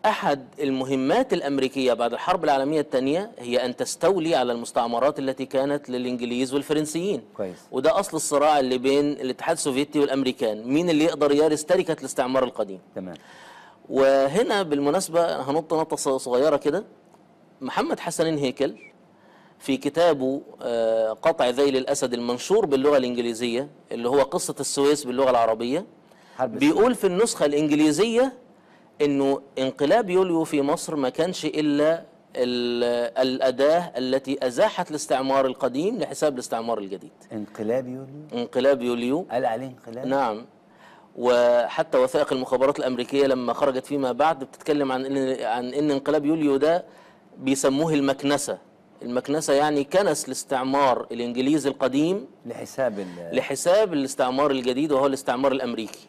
أحد المهمات الأمريكية بعد الحرب العالمية الثانية هي أن تستولي على المستعمرات التي كانت للإنجليز والفرنسيين كويس. وده أصل الصراع اللي بين الاتحاد السوفيتي والأمريكان مين اللي يقدر يرث تركة الاستعمار القديم تمام وهنا بالمناسبة هنط نطة صغيرة كده محمد حسنين هيكل في كتابه آه، قطع ذيل الأسد المنشور باللغة الإنجليزية اللي هو قصة السويس باللغة العربية حرب بيقول في النسخة الإنجليزية إنه انقلاب يوليو في مصر ما كانش إلا ال- الأداة التي أزاحت الاستعمار القديم لحساب الاستعمار الجديد انقلاب يوليو انقلاب يوليو قال عليه انقلاب نعم وحتى وثائق المخابرات الامريكيه لما خرجت فيما بعد بتتكلم عن ان عن ان انقلاب يوليو ده بيسموه المكنسه المكنسه يعني كنس الاستعمار الانجليزي القديم لحساب ال- لحساب الاستعمار الجديد وهو الاستعمار الامريكي